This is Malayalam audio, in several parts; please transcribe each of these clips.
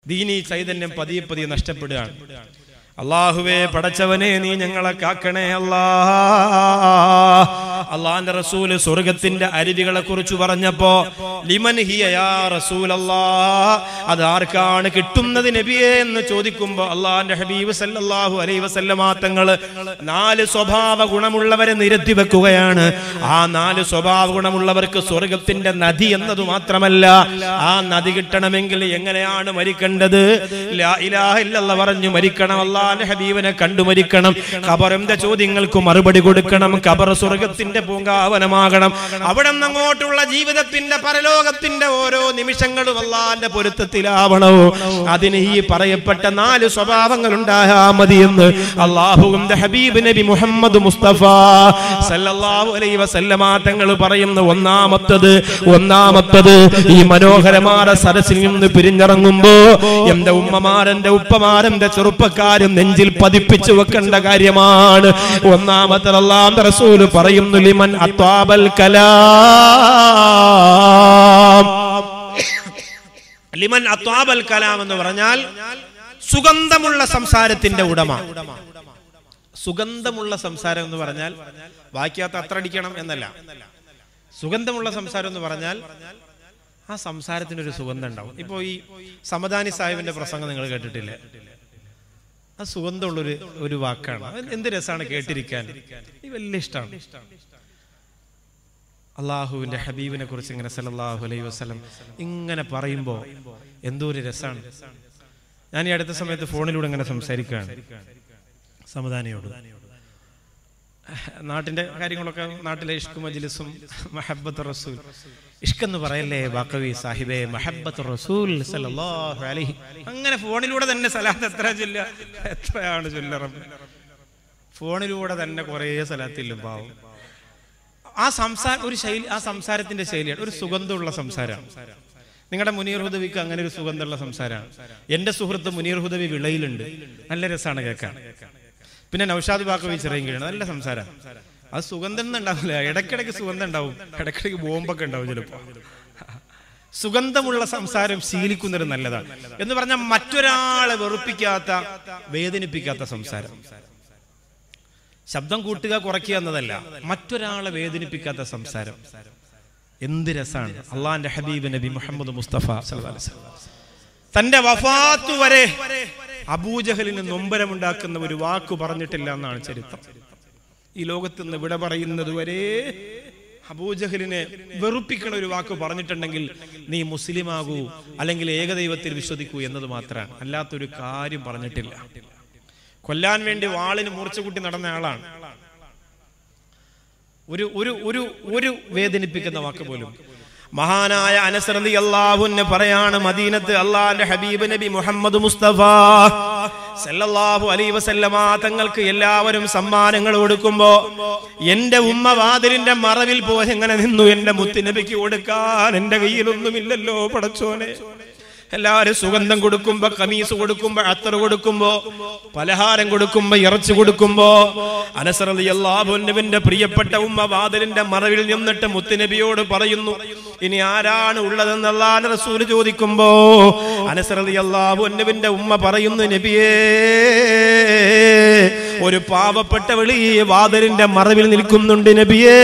ദീനി ചൈതന്യം പതിയെ പതിയെ നഷ്ടപ്പെടുകയാണ് അള്ളാഹുവേ പടച്ചവനെ നീ ഞങ്ങളെ കാക്കണേ അല്ലാ അള്ളാന്റെ റസൂല് സ്വർഗത്തിന്റെ അരുവികളെ കുറിച്ച് പറഞ്ഞപ്പോ ലിമൻ ഹിയ യാ റസൂൽ അത് ആർക്കാണ് കിട്ടുന്നത് നബിയെ എന്ന് ചോദിക്കുമ്പോ അള്ളാന്റെ ഹബീബ് സല്ലല്ലാഹു അലൈഹി വസല്ലമ തങ്ങള് നാല് സ്വഭാവ ഗുണമുള്ളവരെ നിരത്തി വെക്കുകയാണ് ആ നാല് സ്വഭാവ ഗുണമുള്ളവർക്ക് സ്വർഗത്തിന്റെ നദി എന്നത് മാത്രമല്ല ആ നദി കിട്ടണമെങ്കിൽ എങ്ങനെയാണ് മരിക്കേണ്ടത് ലാ ഇലാഹ ഇല്ലല്ലാ പറഞ്ഞു മരിക്കണം അള്ളാന്റെ ഹബീബിനെ കണ്ടു മരിക്കണം ഖബറിന്റെ ചോദ്യങ്ങൾക്ക് മറുപടി കൊടുക്കണം ഖബർ സ്വർഗത്തിന്റെ പൂങ്കാവനമാകണം അവിടെ നിന്ന് അങ്ങോട്ടുള്ള ജീവിതത്തിന്റെ പരലോകത്തിന്റെ ഓരോ നിമിഷങ്ങളും അള്ളാന്റെ പൊരുത്തത്തിലാവണോ അതിന് ഈ പറയപ്പെട്ട നാല് സ്വഭാവങ്ങൾ ഉണ്ടായാ മതി എന്ന് അള്ളാഹുവിന്റെ ഹബീബ് നബി മുഹമ്മദ് മുസ്തഫ സല്ലല്ലാഹു അലൈഹി വസല്ലമ തങ്ങൾ പറയുന്ന ഒന്നാമത്തത് ഒന്നാമത്തത് ഈ മനോഹരമായ സരസിൽ നിന്ന് പിരിഞ്ഞിറങ്ങുമ്പോ എന്റെ ഉമ്മമാരെന്റെ ഉപ്പമാരെന്റെ ചെറുപ്പക്കാരും നെഞ്ചിൽ പതിപ്പിച്ചു വെക്കേണ്ട കാര്യമാണ് ഒന്നാമത്തെ അള്ളാഹുവിന്റെ റസൂല് പറയുന്നു ലിമൻ അത്വാബൽ കലാം ലിമൻ അത്വാബൽ കലാം എന്ന് പറഞ്ഞാൽ സുഗന്ധമുള്ള സംസാരത്തിന്റെ ഉടമ സുഗന്ധമുള്ള സംസാരം എന്ന് പറഞ്ഞാൽ വായിക്കാത്ത അത്ര അടിക്കണം എന്നല്ല സുഗന്ധമുള്ള സംസാരം എന്ന് പറഞ്ഞാൽ ആ സംസാരത്തിന് ഒരു സുഗന്ധം ഉണ്ടാവും ഇപ്പോ ഈ സമദാനി സാഹിബിന്റെ പ്രസംഗം നിങ്ങൾ കേട്ടിട്ടില്ലേ ആ സുഗന്ധമുള്ളൊരു ഒരു വാക്കാണ് അത് എന്ത് രസമാണ് കേട്ടിരിക്കാൻ ഈ വലിയ ഇഷ്ടമാണ് അള്ളാഹുവിന്റെ ഹബീബിനെ കുറിച്ച് ഇങ്ങനെ സല്ലല്ലാഹു അലൈഹി വസല്ലം ഇങ്ങനെ പറയുമ്പോ എന്തോ ഒരു രസമാണ് ഞാൻ ഈ അടുത്ത സമയത്ത് ഫോണിലൂടെ ഇങ്ങനെ സംസാരിക്കുകയാണ് സമദാനിയോട് നാട്ടിന്റെ കാര്യങ്ങളൊക്കെ നാട്ടിലെ ഇഷ്ക് മജ്ലിസും മഹബത്ത് റസൂൽ ഇഷ്ക് എന്ന് പറയല്ലേ ബാക്കവി സാഹിബേ മഹബത്ത് റസൂൽ സല്ലല്ലാഹു അലൈഹി അങ്ങനെ ഫോണിലൂടെ തന്നെ സലാത്ത് എത്ര ചൊല്ല എത്രയാണ് ചൊല്ലറം ഫോണിലൂടെ തന്നെ കുറേ സലാത്തില്ലും പാവം ആ സംസാര ഒരു ശൈലി ആ സംസാരത്തിന്റെ ശൈലിയാണ് ഒരു സുഗന്ധമുള്ള സംസാരമാണ് നിങ്ങളുടെ മുനീർ ഹുദവിക്ക് അങ്ങനെ ഒരു സുഗന്ധമുള്ള സംസാരമാണ് എന്റെ സുഹൃത്ത് മുനീർ ഹുദവി വിളയിലുണ്ട് നല്ല രസമാണ് കേൾക്കാൻ പിന്നെ നൌഷാദ് ബാക്കവി ചെറിയ നല്ല സംസാരം അത് സുഗന്ധം ഒന്നും ഉണ്ടാവില്ല ഇടയ്ക്കിടയ്ക്ക് സുഗന്ധം ഉണ്ടാവും ഇടയ്ക്കിടയ്ക്ക് ബോംബൊക്കെ ഉണ്ടാവും ചിലപ്പോ സുഗന്ധമുള്ള സംസാരം ശീലിക്കുന്നത് നല്ലതാണ് എന്ന് പറഞ്ഞാൽ മറ്റൊരാളെ വെറുപ്പിക്കാത്ത വേദനിപ്പിക്കാത്ത സംസാരം ശബ്ദം കൂട്ടുക കുറയ്ക്കുക എന്നതല്ല മറ്റൊരാളെ വേദനിപ്പിക്കാത്ത സംസാരം എന്ത് രസാണ് അള്ളാന്റെ ഹബീബ് നബി മുഹമ്മദ് മുസ്തഫ സല്ലല്ലാഹു അലൈഹി വസല്ലം. തന്റെ വഫാത്ത് വരെ അബൂജഹലിന് നൊമ്പരമുണ്ടാക്കുന്ന ഒരു വാക്ക് പറഞ്ഞിട്ടില്ല എന്നാണ് ചരിത്രം ഈ ലോകത്ത് നിന്ന് വിട പറയുന്നത് വരെ അബൂജഹലിനെ വെറുപ്പിക്കണ ഒരു വാക്ക് പറഞ്ഞിട്ടുണ്ടെങ്കിൽ നീ മുസ്ലിമാകൂ അല്ലെങ്കിൽ ഏകദൈവത്തിൽ വിശ്വസിക്കൂ എന്നത് മാത്രമാണ് അല്ലാത്തൊരു കാര്യം പറഞ്ഞിട്ടില്ല കൊല്ലാൻ വേണ്ടി വാളിന് മൂർച്ച കൂട്ടി നടന്ന ആളാണ് ഒരു ഒരു ഒരു ഒരു വേദനിപ്പിക്കുന്ന വാക്ക് പോലും മഹാനായ അനസറലി അള്ളാഹുന്ന് പറയാണ് മദീനത്ത് അള്ളാന്റെ ഹബീബ് നബി മുഹമ്മദ് മുസ്തഫ സല്ലല്ലാഹു അലൈഹി വസല്ലമ തങ്ങൾക്ക് എല്ലാവരും സമ്മാനങ്ങൾ കൊടുക്കുമ്പോ എന്റെ ഉമ്മ വാതിലിന്റെ മറവിൽ പോയി എങ്ങനെ നിന്നു എന്റെ മുത്തുനബിക്ക് കൊടുക്കാൻ എന്റെ കയ്യിലൊന്നുമില്ലല്ലോ പടച്ചോനെ എല്ലാവരും സുഗന്ധം കൊടുക്കുമ്പോ കമീസ് കൊടുക്കുമ്പോ അത്തർ കൊടുക്കുമ്പോ പലഹാരം കൊടുക്കുമ്പോ ഇറച്ചി കൊടുക്കുമ്പോ അനസറലി അള്ളാഹുവിന്റെ പ്രിയപ്പെട്ട ഉമ്മ വാതിലിന്റെ മറവിൽ നിന്നിട്ട് മുത്തുനബിയോട് പറയുന്നു ഇനി ആരാണ് ഉള്ളതെന്ന് അള്ളാഹ് റസൂല് ചോദിക്കുമ്പോ അനസറലി അള്ളാഹുവിന്റെ ഉമ്മ പറയുന്നു നബിയേ ഒരു പാവപ്പെട്ട വിളി വാതിലിന്റെ മറവിൽ നിൽക്കുന്നുണ്ട് നബിയേ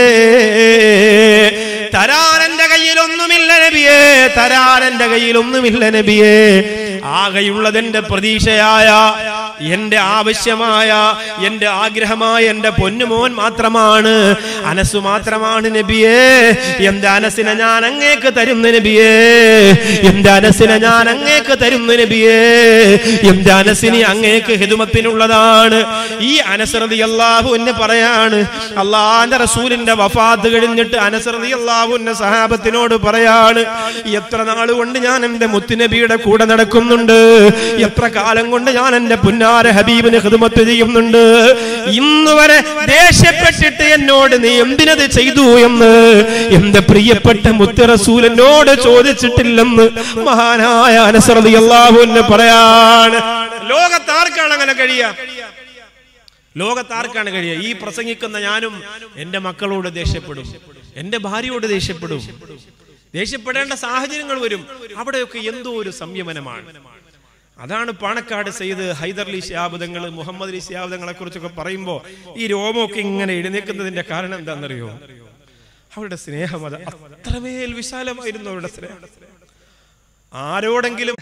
തരാൻ എന്റെ കയ്യിലൊന്നുമില്ല നബിയേ തരാൻ എന്റെ കയ്യിലൊന്നുമില്ല നബിയേ ആകെയുള്ളത് എന്റെ പ്രതീക്ഷയായ എന്റെ ആവശ്യമായ എന്റെ ആഗ്രഹമായ എന്റെ പൊന്നുമോൻ മാത്രമാണ് അനസ് മാത്രമാണ് നബിയേ എന്റെ അനസിനെ ഞാൻ അങ്ങേക്ക് തരുന്ന നബിയേ എന്റെ അനസിനെ ഞാൻ അങ്ങേക്ക് തരുന്ന നബിയേ എന്റെ അനസിന് അങ്ങേക്ക് ഹിതുമത്തിനുള്ളതാണ് ഈ അനസറതി അള്ളാഹു എന്നെ പറയാണ് അള്ളാന്റെ റസൂലിന്റെ വഫാത്ത് കഴിഞ്ഞിട്ട് അനസറതി അള്ളാഹുവിന്റെ സഹാബത്തിനോട് പറയാണ് എത്ര നാൾ കൊണ്ട് ഞാൻ എന്റെ മുത്തുനബിയുടെ കൂടെ നടക്കുന്നുണ്ട് എത്ര കാലം കൊണ്ട് ഞാൻ എന്റെ പുന്നാര ഹബീബിന് ഹിദമത്ത് ചെയ്യുന്നുണ്ട് ഇന്ന് വരെ ദേഷ്യപ്പെട്ടിട്ട് എന്നോട് നീ എന്തിനത് ചെയ്തു എന്ന് എന്റെ പ്രിയപ്പെട്ട മുത്ത് റസൂൽ എന്നോട് ചോദിച്ചിട്ടില്ലെന്ന് മഹാനായ അനസറതി അള്ളാഹു എന്നെ പറയാണ് ലോകത്താർക്കാണ് അങ്ങനെ കഴിയുക ലോകത്താർക്കാണ് കഴിയുക ഈ പ്രസംഗിക്കുന്ന ഞാനും എന്റെ മക്കളോട് ദേഷ്യപ്പെടും എന്റെ ഭാര്യയോട് ദേഷ്യപ്പെടും ദേഷ്യപ്പെടേണ്ട സാഹചര്യങ്ങൾ വരും അവിടെയൊക്കെ എന്തോ ഒരു സംയമനമാണ് അതാണ് പാണക്കാട് സെയ്ത് ഹൈദർ അലി ശാബുദങ്ങൾ മുഹമ്മദ് അലി ശാബുദങ്ങളെ കുറിച്ചൊക്കെ പറയുമ്പോൾ ഈ രോമമൊക്കെ ഇങ്ങനെ എഴുന്നേൽക്കുന്നതിന്റെ കാരണം എന്താണെന്നറിയോ അവരുടെ സ്നേഹം അത് അത്രമേൽ വിശാലമായിരുന്നു അവരുടെ സ്നേഹം ആരോടെങ്കിലും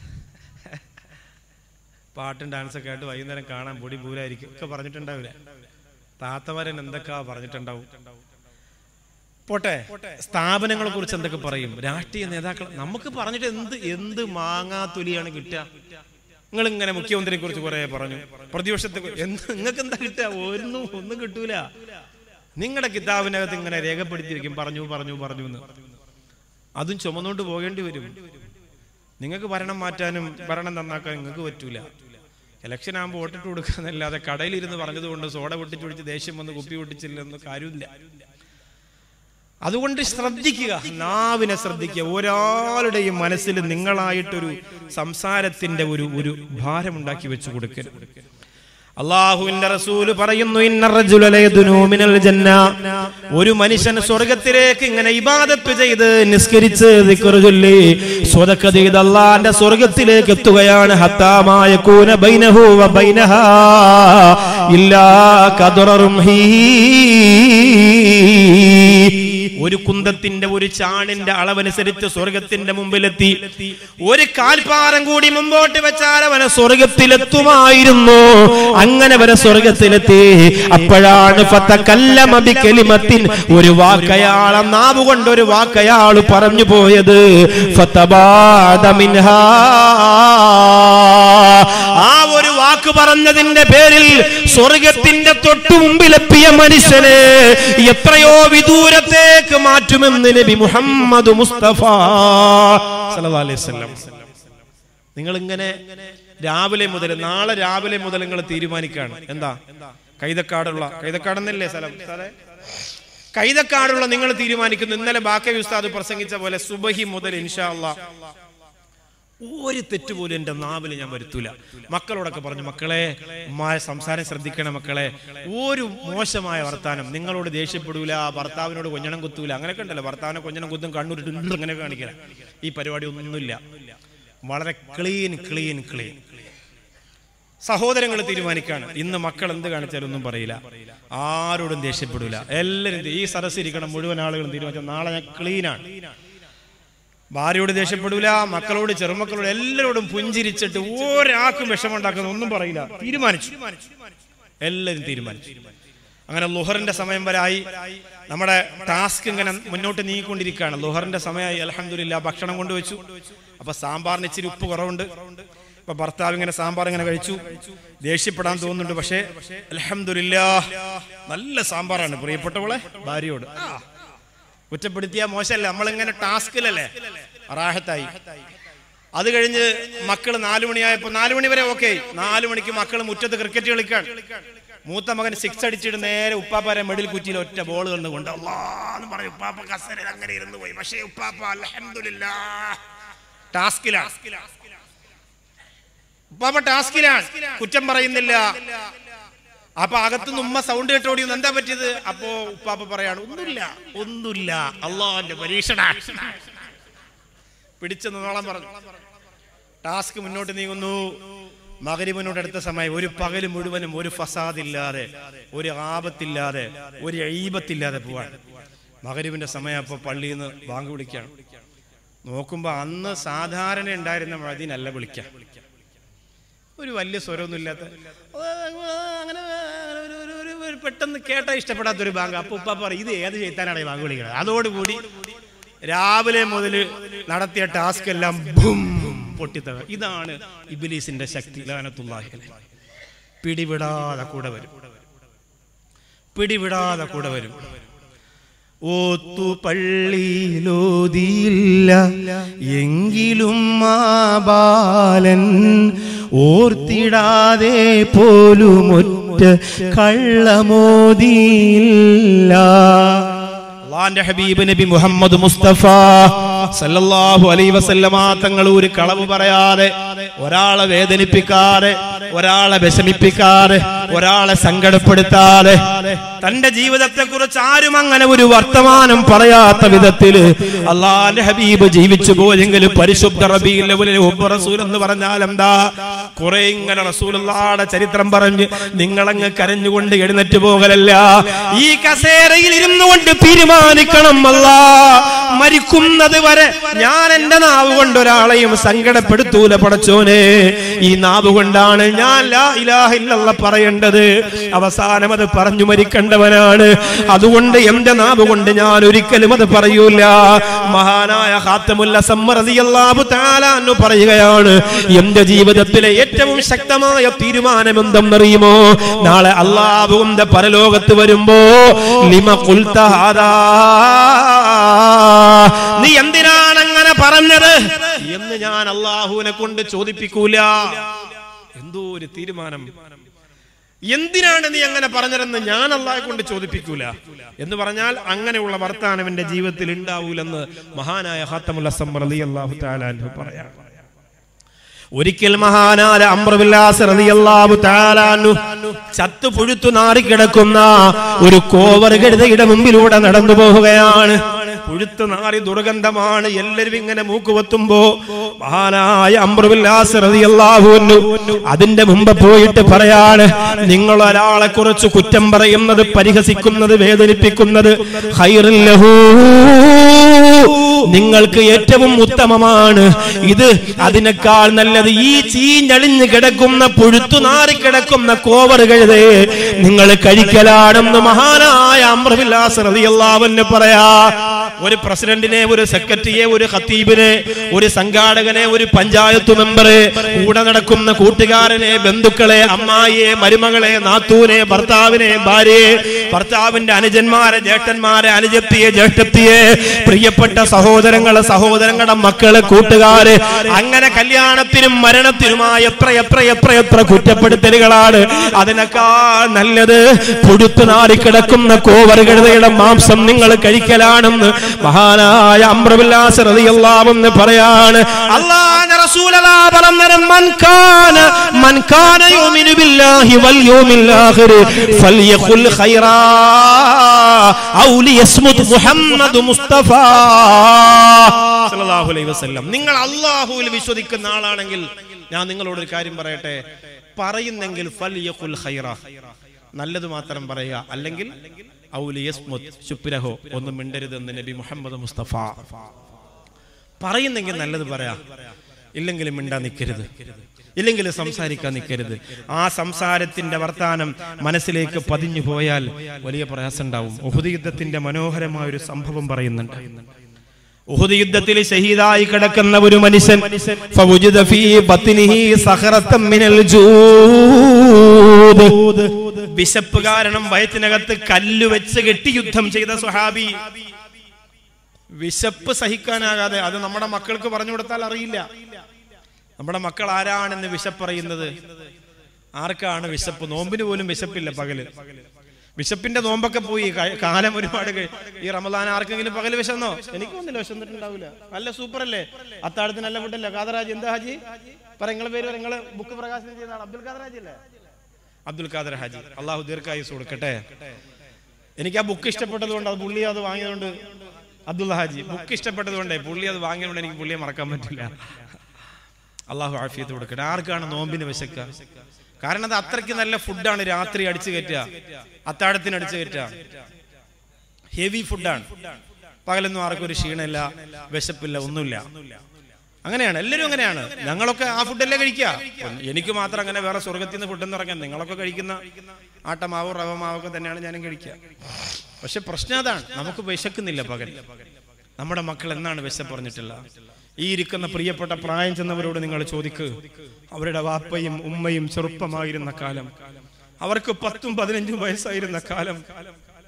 പാട്ടും ഡാൻസൊക്കെ ആയിട്ട് വൈകുന്നേരം കാണാൻ പൊടി പൂരായിരിക്കും ഒക്കെ പറഞ്ഞിട്ടുണ്ടാവില്ല താത്തമാരൻ എന്തൊക്കെ പറഞ്ഞിട്ടുണ്ടാവും പോട്ടെ സ്ഥാപനങ്ങളെ കുറിച്ച് എന്തൊക്കെ പറയും രാഷ്ട്രീയ നേതാക്കൾ നമുക്ക് പറഞ്ഞിട്ട് എന്ത് എന്ത് മാങ്ങാ തൊലിയാണ് കിട്ടുക നിങ്ങൾ ഇങ്ങനെ മുഖ്യമന്ത്രിയെ കുറിച്ച് കുറെ പറഞ്ഞു പ്രതിപക്ഷത്തെ കു- എന്ത് നിങ്ങൾക്ക് എന്താ കിട്ടുക ഒന്നും ഒന്നും കിട്ടൂല നിങ്ങളുടെ കിതാബിനകത്ത് ഇങ്ങനെ രേഖപ്പെടുത്തിയിരിക്കും പറഞ്ഞു പറഞ്ഞു പറഞ്ഞു എന്ന് അതും ചുമന്നുകൊണ്ട് പോകേണ്ടി വരും നിങ്ങൾക്ക് ഭരണം മാറ്റാനും ഭരണം നന്നാക്കാൻ നിങ്ങൾക്ക് പറ്റൂല ഇലക്ഷൻ ആകുമ്പോൾ വോട്ടിട്ട് കൊടുക്കാന്നല്ലാതെ കടയിലിരുന്ന് പറഞ്ഞതുകൊണ്ട് സോഡ പൊട്ടിച്ച് പിടിച്ച് ദേഷ്യം വന്ന് കുപ്പി പൊട്ടിച്ചില്ലെന്ന് കാര്യമില്ല അതുകൊണ്ട് ശ്രദ്ധിക്കുക നാവിനെ ശ്രദ്ധിക്കുക ഒരാളുടെയും മനസ്സിൽ നിങ്ങളായിട്ടൊരു സംസാരത്തിന്റെ ഒരു ഒരു ഭാരമുണ്ടാക്കി വെച്ചു കൊടുക്കരുത് അള്ളാഹുവിന്റെ റസൂല് പറയുന്നു ഇന്ന റജുല ലയദ്നു മിനൽ ജന്ന ഒരു മനുഷ്യൻ സ്വർഗത്തിലേക്ക് ഇങ്ങനെ ഇബാദത്ത് ചെയ്ത് നിസ്കരിച്ച് ദിക്ർ ചൊല്ലി സ്വതക്ക ചെയ്ത് അള്ളാന്റെ സ്വർഗത്തിലേക്ക് എത്തുകയാണ് ഹത്താമായ കൂന ബൈനഹു വ ബൈനഹാ ഇല്ലാ കദറും ഹീ ഒരു കുന്തത്തിന്റെ ഒരു ചാണിന്റെ അളവനുസരിച്ച് സ്വർഗത്തിന്റെ മുമ്പിലെത്തി ഒരു കാൽപ്പാരം കൂടി മുമ്പോട്ട് വെച്ചാൽ അവനെ സ്വർഗത്തിലെത്തുമായിരുന്നു അങ്ങനെ അവനെ സ്വർഗത്തിലെത്തി അപ്പോഴാണ് ഫതകല്ലമ ബികലിമത്തിൻ ഒരു വാക്കയാള നാവ് കൊണ്ട് ഒരു വാക്കയാൾ പറഞ്ഞു പോയത് ഫതബാദ മിൻഹാ ആ ഒരു വാക്ക് പറഞ്ഞതിന്റെ പേരിൽ സ്വർഗത്തിന്റെ തൊട്ടു മുമ്പിലെത്തിയ മനുഷ്യനെ എത്രയോ വിദൂരത്തേക്ക് മാറ്റുമെന്ന് നബി മുഹമ്മദ് മുസ്തഫ സല്ലല്ലാഹു അലൈഹി വസല്ലം നിങ്ങൾ ഇങ്ങനെ രാവിലെ മുതൽ നാളെ രാവിലെ മുതൽ നിങ്ങൾ തീരുമാനിക്കാണ് എന്താ കൈതക്കാടുള്ള കൈതക്കാടെന്നല്ലേ സ്ഥലം സാറേ കൈതക്കാടുള്ള നിങ്ങൾ തീരുമാനിക്കുന്നു ഇന്നലെ ബാക്കി ഉസ്താദ് പ്രസംഗിച്ച പോലെ സുബഹി മുതൽ ഇൻഷാ അല്ലാ ഒരു തെറ്റ് പോലും എന്റെ നാവിൽ ഞാൻ വരുത്തൂല മക്കളോടൊക്കെ പറഞ്ഞു മക്കളെ ഉമ്മായ സംസാരം ശ്രദ്ധിക്കണം മക്കളെ ഒരു മോശമായ വർത്താനം നിങ്ങളോട് ദേഷ്യപ്പെടൂല ഭർത്താവിനോട് കൊഞ്ഞണം കുത്തൂല അങ്ങനെയൊക്കെ ഉണ്ടല്ലോ ഭർത്താവിനെ കൊഞ്ഞണം കുത്തും കണ്ണൂരിട്ട് അങ്ങനെ കാണിക്കല ഈ പരിപാടി ഒന്നുമില്ല വളരെ ക്ലീൻ ക്ലീൻ ക്ലീൻ സഹോദരങ്ങൾ തീരുമാനിക്കാണ് ഇന്ന് മക്കൾ എന്ത് കാണിച്ചാലും ഒന്നും പറയില്ല ആരോടും ദേഷ്യപ്പെടൂല എല്ലാവരും ഈ സദസ്സിൽ ഇരിക്കണം മുഴുവൻ ആളുകളും തീരുമാനിച്ചാൽ നാളെ ഞാൻ ക്ലീനാണ് ഭാര്യയോട് ദേഷ്യപ്പെടൂല മക്കളോട് ചെറുമക്കളോട് എല്ലാവരോടും പുഞ്ചിരിച്ചിട്ട് ഒരാൾക്കും വിഷമുണ്ടാക്കുന്ന ഒന്നും പറയില്ല തീരുമാനിച്ചു എല്ലാവരും തീരുമാനിച്ചു അങ്ങനെ ലുഹറിന്റെ സമയം വരെ ആയി നമ്മുടെ ടാസ്ക് ഇങ്ങനെ മുന്നോട്ട് നീങ്ങിക്കൊണ്ടിരിക്കുകയാണ് ലുഹറിന്റെ സമയമായി അലഹമില്ല ഭക്ഷണം കൊണ്ടുവച്ചു അപ്പൊ സാമ്പാറിന് ഇച്ചിരി ഉപ്പ് കുറവുണ്ട് ഇപ്പൊ ഭർത്താവ് ഇങ്ങനെ സാമ്പാർ ഇങ്ങനെ കഴിച്ചു ദേഷ്യപ്പെടാൻ തോന്നുന്നുണ്ട് പക്ഷേ അലഹമില്ല നല്ല സാമ്പാറാണ് പ്രിയപ്പെട്ടവളെ ഭാര്യയോട് ആ കുറ്റപ്പെടുത്തിയ മോശമല്ല നമ്മളിങ്ങനെ ടാസ്കിലല്ലേ റാഹത്തായി അത് കഴിഞ്ഞ് മക്കൾ നാലു മണിയായപ്പോ നാലു മണി വരെ ഓക്കെ നാലു മണിക്ക് മക്കൾ മുറ്റത്ത് ക്രിക്കറ്റ് കളിക്കാൻ മൂത്ത മകൻ സിക്സ് അടിച്ചിട്ട് നേരെ ഉപ്പാപ്പാരെ മെഡിൽ കുറ്റിയിൽ ഒറ്റ ബോൾ കണ്ടുകൊണ്ട് അള്ളാന്ന് പറഞ്ഞു ഉപ്പാപ്പ കസരയിൽ അങ്ങനെ ഇരുന്ന് പോയി പക്ഷേ ഉപ്പാപ്പ അലഹമില്ല ടാസ്കിലാണ് ഉപ്പാപ്പ ടാസ്കിലാണ് കുറ്റം പറയുന്നില്ല അപ്പൊ അകത്തുനിന്ന് ഉമ്മ സൗണ്ട് കേട്ടോടി എന്താ പറ്റിയത് അപ്പോ ഉപ്പാപ്പ പറയാണ് ഒന്നുമില്ല ഒന്നുമില്ല അള്ളാന്റെ പരീക്ഷണ പിടിച്ചു നിന്നോളം പറഞ്ഞു ടാസ്ക് മുന്നോട്ട് നീങ്ങുന്നു മകരിബിനോട് അടുത്ത സമയം ഒരു പകല് മുഴുവനും ഒരു ഫസാദില്ലാതെ ഒരു ആപത്തില്ലാതെ ഒരു ഈപത്തില്ലാതെ പോവാൻ മകരിബിന്റെ സമയം അപ്പൊ പള്ളിയിൽ നിന്ന് ബാങ്ക് വിളിക്കുകയാണ് നോക്കുമ്പോ അന്ന് സാധാരണ ഉണ്ടായിരുന്ന മഴതിനല്ല വിളിക്കാം ഒരു വലിയ സ്വരമൊന്നും ഇല്ലാത്ത അങ്ങനെ ഒരു- ഒരു- ഒരു- ഒരു പെട്ടെന്ന് കേട്ട ഇഷ്ടപ്പെടാത്ത ഒരു ബാങ്ക് അപ്പൊ ഉപ്പ പറയും ഇത് ഏത് ചെയ്താനാണ് ഈ ബാങ്ക് വിളിക്കുന്നത് അതോടുകൂടി രാവിലെ മുതൽ നടത്തിയ ടാസ്ക് എല്ലാം ബും പൊട്ടിത്തക ഇതാണ് ഇബിലീസിന്റെ ശക്തി ലാനത്തുല്ലാഹി അലൈഹി. പിടിവിടാതെ കൂടെ വരും പിടിവിടാതെ കൂടെ വരും ഓത്തു പള്ളിയിലോതിയില്ല എങ്കിലും ആ ബാലൻ ഓർത്തിടാതെ പോലുമൊറ്റ കള്ളമോതിയില്ല അള്ളാന്റെ ഹബീബ് നബി മുഹമ്മദ് മുസ്തഫ സല്ലല്ലാഹു അലൈ വസല്ലമ തങ്ങൾ ഒരു കളവ് പറയാതെ ഒരാളെ വേദനിപ്പിക്കാതെ ഒരാളെ വിഷമിപ്പിക്കാതെ ഒരാളെ സങ്കടപ്പെടുത്താതെ തന്റെ ജീവിതത്തെ കുറിച്ച് ആരും അങ്ങനെ ഒരു വർത്തമാനം പറയാത്ത വിധത്തില് അള്ളാന്റെ ഹബീബ് ജീവിച്ചു പോയെങ്കിൽ പരിശുദ്ധ റബീൽ റസൂൽ എന്ന് പറഞ്ഞാൽ എന്താ കുറെ ഇങ്ങനെ റസൂലുള്ളാടെ ചരിത്രം പറഞ്ഞ് നിങ്ങളങ്ങ് കരഞ്ഞുകൊണ്ട് എഴുന്നേറ്റ് പോകലല്ല ഈ കസേരയിൽ ഇരുന്നു കൊണ്ട് തീരുമാനിക്കണം അല്ല മരിക്കുന്നത് വരെ ഞാൻ എന്റെ നാവ് കൊണ്ട് ഒരാളെയും സങ്കടപ്പെടുത്തൂല പടച്ചോനെ ഈ നാവ് കൊണ്ടാണ് ഞാൻ ലാ ഇലാഹ ഇല്ലല്ലാഹ് പറയേണ്ടത് അവസാനം അത് പറഞ്ഞു മരിക്കേണ്ടവനാണ് അതുകൊണ്ട് എന്റെ നാവ് കൊണ്ട് ഞാൻ ഒരിക്കലും അത് പറയൂല മഹാനായ ഹാത്തമുല്ല സമ്മറതിയല്ലാഹു താലാന്നു പറയുകയാണ് എന്റെ ജീവിതത്തിലെ ഏറ്റവും ശക്തമായ തീരുമാനം എന്തെന്നറിയുമോ നാളെ അള്ളാഹുവിന്റെ പരലോകത്ത് വരുമ്പോ ലിമ ഖുൽത ഹാദാ. നീ എന്തിനാണ് അങ്ങനെ പറഞ്ഞത് എന്ന് ഞാൻ അള്ളാഹുവിനെ കൊണ്ട് ചോദിപ്പിക്കൂല എന്തോ ഒരു തീരുമാനം എന്തിനാണ് നീ അങ്ങനെ പറഞ്ഞതെന്ന് ഞാൻ അള്ളാഹെ കൊണ്ട് ചോദിപ്പിക്കൂല എന്ന് പറഞ്ഞാൽ അങ്ങനെയുള്ള വർത്താനം എന്റെ ജീവിതത്തിൽ ഉണ്ടാവൂലെന്ന് മഹാനായ ഹാത്തമുൽ അസം റളിയല്ലാഹു തആല അൻഹു പറയാം ഒരിക്കൽ മഹാനായ അമ്രവില്ലാസ് റളിയല്ലാഹു തആല അൻഹു ചത്തു പുഴുത്തു നാറിക്കിടക്കുന്ന ഒരു കോവർ കഴുതയുടെ മുമ്പിലൂടെ നടന്നു പോവുകയാണ് പുഴുത്തു നാറി ദുർഗന്ധമാണ് എല്ലാവരും ഇങ്ങനെ മൂക്കുവത്തുമ്പോ മഹാനായ അമ്രവില്ലാസ് റളിയല്ലാഹു അൻഹു അതിന്റെ മുമ്പ് പോയിട്ട് പറയാണ് നിങ്ങൾ ഒരാളെ കുറിച്ച് കുറ്റം പറയുന്നത് പരിഹസിക്കുന്നത് വേദനിപ്പിക്കുന്നത് ഖൈറുൽ ലഹൂ നിങ്ങൾക്ക് ഏറ്റവും ഉത്തമമാണ് ഇത് അതിനേക്കാൾ നല്ലത് ഈ ചീഞ്ഞളിഞ്ഞ് കിടക്കുന്ന പുഴുത്തു നാറിക്കിടക്കുന്ന കോവർ കഴുതേ നിങ്ങൾ കഴിക്കലാണെന്ന് മഹാനായ അമ്രവില്ലാസ് റളിയല്ലാഹുവിന് പറയാ ഒരു പ്രസിഡന്റിനെ ഒരു സെക്രട്ടറിയെ ഒരു ഖത്തീബിനെ ഒരു സംഘാടകനെ ഒരു പഞ്ചായത്ത് മെമ്പറെ കൂടെ നടക്കുന്ന കൂട്ടുകാരനെ ബന്ധുക്കളെ അമ്മായിയെ മരുമകളെ നാത്തൂനെ ഭർത്താവിനെ ഭാര്യയെ ഭർത്താവിന്റെ അനുജന്മാരെ ജ്യേഷ്ഠന്മാരെ അനുജത്തിയെ ജ്യേഷ്ഠത്തിയെ പ്രിയപ്പെട്ട സഹോദരങ്ങളെ സഹോദരങ്ങളുടെ മക്കളെ കൂട്ടുകാര് അങ്ങനെ കല്യാണത്തിനും മരണത്തിനുമായി എത്ര എത്ര എത്ര എത്ര കുറ്റപ്പെടുത്തലുകളാണ് അതിനേക്കാൾ നല്ലത് പുഴുത്തു നാറിക്കിടക്കുന്ന കോവറുകളുടെ മാംസം നിങ്ങൾ കഴിക്കലാണെന്ന് മഹാനായ അമ്രവില്ലാസ് റളിയല്ലാഹുവിന് പറയാണ് അല്ലാഹുവിന്റെ റസൂലല്ലാ പറഞ്ഞരം മൻ കാന മൻ കാന യുമിനു ബില്ലാഹി വൽ യൗമിൽ ആഖിർ ഫൽയഖുൽ ഖൈറാ ഔ ലിയസ്മുത് മുഹമ്മദ് മുസ്തഫ സല്ലല്ലാഹു അലൈഹി വസല്ലം നിങ്ങൾ അല്ലാഹുവിൽ വിശ്വസിക്കുന്ന ആളാണെങ്കിൽ ഞാൻ നിങ്ങളോട് ഒരു കാര്യം പറയട്ടെ പറയുന്നെങ്കിൽ ഫൽയഖുൽ ഖൈറ നല്ലത് മാത്രം പറയുക അല്ലെങ്കിൽ ഔലിയസ്മുത് ചുപ്പിരഹോ ഒന്നും മിണ്ടരുതെന്ന് നബി മുഹമ്മദ് മുസ്തഫ പറയുന്നെങ്കിൽ നല്ലത് പറയാ ഇല്ലെങ്കിൽ മിണ്ടാ നിൽക്കരുത് ഇല്ലെങ്കിൽ സംസാരിക്കാൻ നിൽക്കരുത് ആ സംസാരത്തിന്റെ വർത്താനം മനസ്സിലേക്ക് പതിഞ്ഞു പോയാൽ വലിയ പ്രയാസം ഉണ്ടാവും ഉഹുദ് യുദ്ധത്തിന്റെ മനോഹരമായ ഒരു സംഭവം പറയുന്നുണ്ട് ഉഹുദ് യുദ്ധത്തിൽ ഷഹീദായി കിടക്കുന്ന ഒരു മനുഷ്യൻ ഫവുജിദ ഫീ ബത്നിഹി സഖറത്തൻ മിനൽ ജൂദ് വിശപ്പ് കാരണം വയറ്റിനകത്ത് കല്ല് വെച്ച് കെട്ടി യുദ്ധം ചെയ്ത സുഹാബി വിശപ്പ് സഹിക്കാനാകാതെ അത് നമ്മുടെ മക്കൾക്ക് പറഞ്ഞു കൊടുത്താൽ അറിയില്ല നമ്മുടെ മക്കൾ ആരാണെന്ന് വിശപ്പറിയുന്നത് ആർക്കാണ് വിശപ്പ് നോമ്പിന് പോലും വിശപ്പില്ല പകല് വിശപ്പിന്റെ നോമ്പൊക്കെ പോയി ക- കാലം ഒരുപാട് കഴി- ഈ റമദാൻ ആർക്കെങ്കിലും പകല് വിശന്നോ എനിക്ക് ഒന്നില്ല വിശന്നിട്ടുണ്ടാവില്ല നല്ല സൂപ്പർ അല്ലേ അത്താഴത്തിന് നല്ല ഫുഡല്ലേ കാദറാജി എന്താ ഹാജി പറ നിങ്ങളെ പേര് പറ നിങ്ങള് ബുക്ക് പ്രകാശനം ചെയ്യുന്ന ആൾ അബ്ദുൽ ഖാദർ ഹാജി അല്ലേ അബ്ദുൽ ഖാദർ ഹാജി അള്ളാഹു ദീർഘായുസ് കൊടുക്കട്ടെ എനിക്ക് ആ ബുക്ക് ഇഷ്ടപ്പെട്ടത് കൊണ്ട് അത് പുള്ളി അത് വാങ്ങിയതുകൊണ്ട് അബ്ദുള്ള ഹാജി ബുക്ക് ഇഷ്ടപ്പെട്ടത് കൊണ്ടേ പുള്ളി അത് വാങ്ങിയതുകൊണ്ട് എനിക്ക് പുള്ളിയെ മറക്കാൻ പറ്റില്ല അള്ളാഹു ആഫിയത്ത് കൊടുക്കട്ടെ ആർക്കാണ് നോമ്പിന് വിശക്കുക കാരണം അത് അത്രയ്ക്ക് നല്ല ഫുഡാണ് രാത്രി അടിച്ചു കയറ്റുക അത്താഴത്തിന് അടിച്ചു കയറ്റുക ഹെവി ഫുഡാണ് പകലൊന്നും ആർക്കും ഒരു ക്ഷീണമില്ല വിശപ്പില്ല ഒന്നുമില്ല അങ്ങനെയാണ് എല്ലാവരും അങ്ങനെയാണ് ഞങ്ങളൊക്കെ ആ ഫുഡല്ലേ കഴിക്കുക എനിക്ക് മാത്രം അങ്ങനെ വേറെ സ്വർഗത്തിൽ നിന്ന് ഫുഡ് എന്ന് പറയാൻ നിങ്ങളൊക്കെ കഴിക്കുന്ന ആട്ടമാവോ റവമാവോ ഒക്കെ തന്നെയാണ് ഞാനും കഴിക്കുക പക്ഷെ പ്രശ്നം അതാണ് നമുക്ക് വിശക്കുന്നില്ല പകൽ നമ്മുടെ മക്കൾ എന്നാണ് വിശപ്പ് പറഞ്ഞിട്ടില്ല ഈ ഇരിക്കുന്ന പ്രിയപ്പെട്ട പ്രായം ചെന്നവരോട് നിങ്ങൾ ചോദിക്ക് അവരുടെ വാപ്പയും ഉമ്മയും ചെറുപ്പമായിരുന്ന കാലം അവർക്ക് പത്തും പതിനഞ്ചും വയസ്സായിരുന്ന കാലം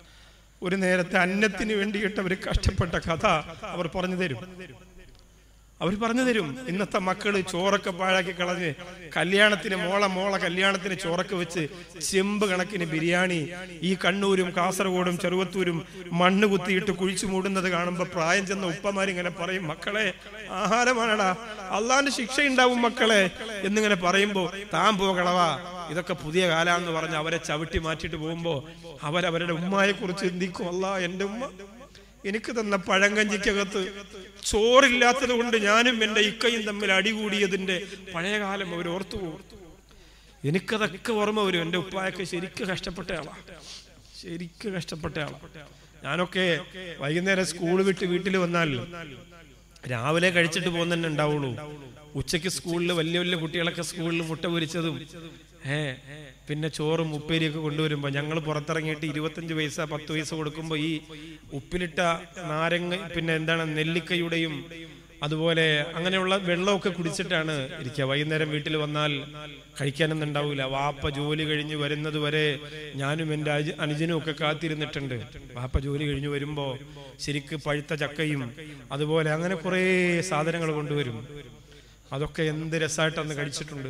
ഒരു നേരത്തെ അന്നത്തിന് വേണ്ടിയിട്ട് അവർ കഷ്ടപ്പെട്ട കഥ അവർ പറഞ്ഞു തരും അവർ പറഞ്ഞു തരും ഇന്നത്തെ മക്കള് ചോറൊക്കെ പാഴാക്കി കളഞ്ഞ് കല്യാണത്തിന് മോളെ മോളെ കല്യാണത്തിന് ചോറൊക്കെ വെച്ച് ചെമ്പ് കണക്കിന് ബിരിയാണി ഈ കണ്ണൂരും കാസർഗോഡും ചെറുവത്തൂരും മണ്ണ് കുത്തിയിട്ട് കുഴിച്ചു മൂടുന്നത് കാണുമ്പോ പ്രായം ചെന്ന ഉപ്പമാരിങ്ങനെ പറയും മക്കളെ ആഹാരമാണടാ അള്ളാന്റെ ശിക്ഷ ഉണ്ടാവും മക്കളെ എന്നിങ്ങനെ പറയുമ്പോ താൻ പോകളവാ ഇതൊക്കെ പുതിയ കാലാന്ന് പറഞ്ഞ് അവരെ ചവിട്ടി മാറ്റിയിട്ട് പോകുമ്പോ അവരവരുടെ ഉമ്മയെ കുറിച്ച് ചിന്തിക്കും അല്ല എന്റെ ഉമ്മ എനിക്ക് തന്ന പഴങ്കഞ്ചിക്കകത്ത് ചോറില്ലാത്തത് കൊണ്ട് ഞാനും എന്റെ ഇക്കയും തമ്മിൽ അടികൂടിയതിന്റെ പഴയകാലം അവർ ഓർത്തു പോകും എനിക്കതൊക്കെ ഓർമ്മ വരും എന്റെ ഉപ്പായൊക്കെ ശരിക്കും കഷ്ടപ്പെട്ട ആളാ ശരിക്കും കഷ്ടപ്പെട്ട ആളാ ഞാനൊക്കെ വൈകുന്നേരം സ്കൂൾ വിട്ട് വീട്ടിൽ വന്നാൽ രാവിലെ കഴിച്ചിട്ട് പോകുന്നതന്നെ ഉണ്ടാവുള്ളൂ ഉച്ചയ്ക്ക് സ്കൂളിൽ വലിയ വലിയ കുട്ടികളൊക്കെ സ്കൂളിൽ മുട്ട പൊരിച്ചതും ഏ പിന്നെ ചോറും ഉപ്പേരിയൊക്കെ കൊണ്ടുവരുമ്പോൾ ഞങ്ങൾ പുറത്തിറങ്ങിയിട്ട് ഇരുപത്തഞ്ച് പൈസ പത്ത് പൈസ കൊടുക്കുമ്പോൾ ഈ ഉപ്പിലിട്ട നാരങ്ങ പിന്നെ എന്താണ് നെല്ലിക്കയുടെയും അതുപോലെ അങ്ങനെയുള്ള വെള്ളമൊക്കെ കുടിച്ചിട്ടാണ് ഇരിക്കുക വൈകുന്നേരം വീട്ടിൽ വന്നാൽ കഴിക്കാനൊന്നും ഉണ്ടാവില്ല വാപ്പ ജോലി കഴിഞ്ഞ് വരുന്നത് വരെ ഞാനും എൻ്റെ അജ- അനുജനും ഒക്കെ കാത്തിരുന്നിട്ടുണ്ട് വാപ്പ ജോലി കഴിഞ്ഞ് വരുമ്പോൾ ശരിക്ക് പഴുത്ത ചക്കയും അതുപോലെ അങ്ങനെ കുറേ സാധനങ്ങൾ കൊണ്ടുവരും അതൊക്കെ എന്ത് രസമായിട്ടന്ന് കഴിച്ചിട്ടുണ്ട്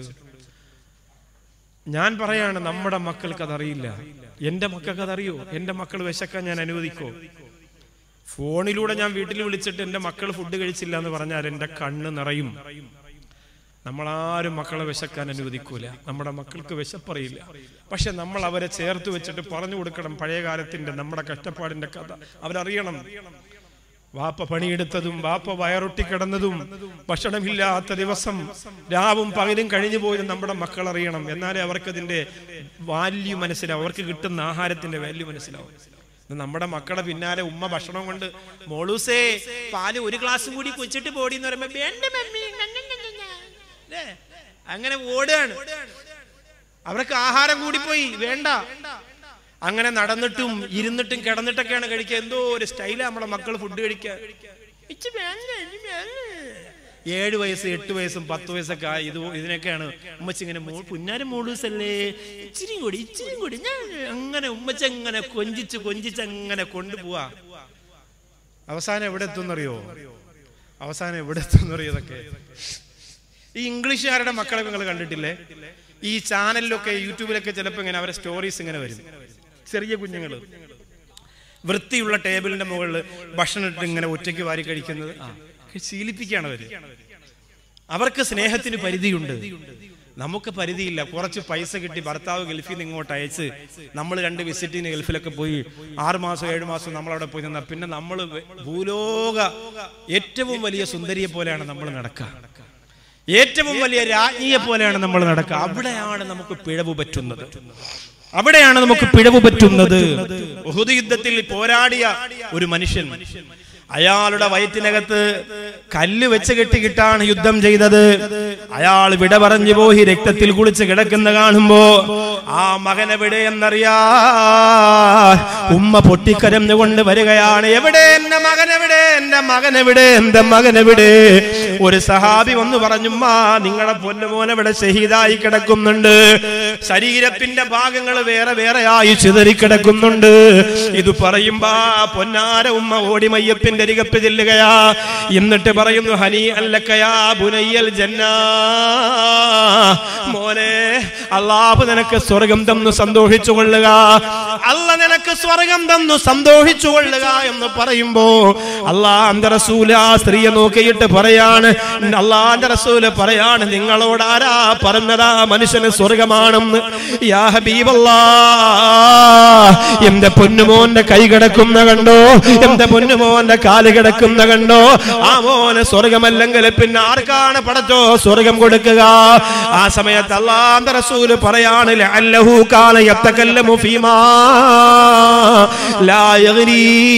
ഞാൻ പറയാണ് നമ്മുടെ മക്കൾക്ക് അതറിയില്ല എന്റെ മക്കൾക്ക് അതറിയോ എന്റെ മക്കൾ വിശക്കാൻ ഞാൻ അനുവദിക്കോ ഫോണിലൂടെ ഞാൻ വീട്ടിൽ വിളിച്ചിട്ട് എന്റെ മക്കൾ ഫുഡ് കഴിച്ചില്ല എന്ന് പറഞ്ഞാൽ എന്റെ കണ്ണ് നിറയും നമ്മളാരും മക്കളെ വിശക്കാൻ അനുവദിക്കൂല നമ്മുടെ മക്കൾക്ക് വിശപ്പറിയില്ല പക്ഷെ നമ്മൾ അവരെ ചേർത്ത് വെച്ചിട്ട് പറഞ്ഞു കൊടുക്കണം പഴയ കാലത്തിന്റെ നമ്മുടെ കഷ്ടപ്പാടിന്റെ കഥ അവരറിയണം വാപ്പ പണിയെടുത്തതും വാപ്പ വയറൊട്ടി കിടന്നതും ഭക്ഷണമില്ലാത്ത ദിവസം രാവും പകലും കഴിഞ്ഞു പോയതും നമ്മുടെ മക്കൾ അറിയണം എന്നാലേ അവർക്കതിന്റെ വാല്യൂ മനസ്സിലാവും അവർക്ക് കിട്ടുന്ന ആഹാരത്തിന്റെ വാല്യൂ മനസ്സിലാവും ഇത് നമ്മുടെ മക്കളുടെ പിന്നാലെ ഉമ്മ ഭക്ഷണം കൊണ്ട് മോളൂസേ പാല് ഒരു ഗ്ലാസ് കൂടി കൊച്ചിട്ട് പോടി എന്ന് പറയുമ്പോ വേണ്ട മമ്മി ഞ, ഞ, ഞ, ഞ, ഞ." ല്ലേ? അങ്ങനെ ഓടുകയാണ് അവർക്ക് ആഹാരം കൂടിപ്പോയി വേണ്ട അങ്ങനെ നടന്നിട്ടും ഇരുന്നിട്ടും കിടന്നിട്ടൊക്കെയാണ് കഴിക്കുക എന്തോ ഒരു സ്റ്റൈലാ നമ്മുടെ മക്കൾ ഫുഡ് കഴിക്കുക ഇച്ച് വേണ്ട, ഇച്ച് വേണ്ട. ഏഴ് വയസ്സ് എട്ട് വയസ്സും പത്ത് വയസ്സൊക്കെ ആയി ഇത് ഇതിനൊക്കെയാണ് ഉമ്മച്ചി ഇങ്ങനെ മോ പുന്നാരം മോളൂസല്ലേ ഇച്ചിരി കൂടി ഇച്ചിരി കൂടി ഞാൻ അങ്ങനെ ഉമ്മച്ച അങ്ങനെ കൊഞ്ചിച്ച് കൊഞ്ചിച്ച് അങ്ങനെ കൊണ്ടുപോവാ അവസാനം എവിടെ എത്തുന്നറിയോ അവസാനം എവിടെ എത്തുന്നറിയോ ഇതൊക്കെ ഈ ഇംഗ്ലീഷുകാരുടെ മക്കളെ നിങ്ങൾ കണ്ടിട്ടില്ലേ ഈ ചാനലിലൊക്കെ യൂട്യൂബിലൊക്കെ ചിലപ്പോൾ ഇങ്ങനെ അവരെ സ്റ്റോറീസ് ഇങ്ങനെ വരും ചെറിയ കുഞ്ഞുങ്ങൾ വൃത്തിയുള്ള ടേബിളിന്റെ മുകളിൽ ഭക്ഷണം ഇട്ട് ഇങ്ങനെ ഒറ്റയ്ക്ക് വാരി കഴിക്കുന്നത് ആ, ശീലിപ്പിക്കുകയാണ് അവര് അവർക്ക് സ്നേഹത്തിന് പരിധിയുണ്ട് നമുക്ക് പരിധിയില്ല കുറച്ച് പൈസ കിട്ടി ഭർത്താവ് ഗൾഫിൽ നിന്ന് ഇങ്ങോട്ട് അയച്ച് നമ്മൾ രണ്ട് വിസിറ്റിന് ഗൾഫിലൊക്കെ പോയി ആറ് മാസം ഏഴ് മാസം നമ്മൾ അവിടെ പോയി നിന്നാൽ പിന്നെ നമ്മൾ ഭൂലോക ഏറ്റവും വലിയ സുന്ദരിയെ പോലെയാണ് നമ്മൾ നടക്കുക ഏറ്റവും വലിയ രാജ്ഞിയെ പോലെയാണ് നമ്മൾ നടക്കുക അവിടെയാണ് നമുക്ക് പിഴവ് പറ്റുന്നത് അവിടെയാണ് നമുക്ക് പിഴവ് പറ്റുന്നത് ഉഹുദ് യുദ്ധത്തിൽ പോരാടിയ ഒരു മനുഷ്യൻ അയാളുടെ വയറ്റിനകത്ത് കല്ല് വെച്ച് കെട്ടിക്കിട്ടാണ് യുദ്ധം ചെയ്തത് അയാൾ വിട പറഞ്ഞു പോയി രക്തത്തിൽ കുളിച്ച് കിടക്കുന്ന കാണുമ്പോ ആ മകൻ എവിടെ എന്നറിയാ ഉമ്മ പൊട്ടിക്കരഞ്ഞുകൊണ്ട് വരികയാണ് എവിടെ എന്റെ മകൻ എവിടെ എന്റെ മകൻ എവിടെ എന്റെ മകൻ എവിടെ ഒരു സഹാബി വന്നു പറഞ്ഞുമ്മ നിങ്ങളെ പൊന്നുമോൻ ഇവിടെ ഷഹീദായി കിടക്കുന്നുണ്ട് ശരീരത്തിന്റെ ഭാഗങ്ങൾ വേറെ വേറെയായി ചിതറി കിടക്കുന്നുണ്ട് ഇത് പറയുമ്പോ ആ പൊന്നാര ഉമ്മ ഓടി മയ്യപ്പിന്റെ അരികപ്പ് ചെല്ലുകയാ എന്നിട്ട് പറയുന്നു ഹനി അല്ലക്കയാ ബുനയ്യൽ ജന്ന മോനെ അള്ളാഹു നിനക്ക് സ്വർഗം തന്നു സന്തോഷിച്ചു കൊള്ളുക അല്ല നിനക്ക് സ്വർഗം തന്നു സന്തോഷിച്ചു കൊള്ളുക എന്ന് പറയുമ്പോ അള്ളാന്റെ റസൂല ആ സ്ത്രീയെ നോക്കിയിട്ട് പറയാണ് അള്ളാന്റെ റസൂല് പറയാണ് നിങ്ങളോട് ആരാ പറഞ്ഞതാ മനുഷ്യന് സ്വർഗമാണെന്ന് യാ ഹബീബല്ലാ എന്റെ പൊന്നുമോന്റെ കൈ കിടക്കുന്ന കണ്ടോ എന്റെ പൊന്നുമോന്റെ കാല് കിടക്കുന്ന കണ്ടോ ആ മോന് സ്വർഗമല്ലെങ്കിൽ പിന്നെ ആർക്കാണ് പടച്ചോ സ്വർഗം കൊടുക്കുക ആ സമയത്ത് അള്ളാന്റെ റസൂല് പറയാണ് ലഅല്ലഹു കാല യത്തകല്ലമു ഫീമാ ലാ യഗ്നീ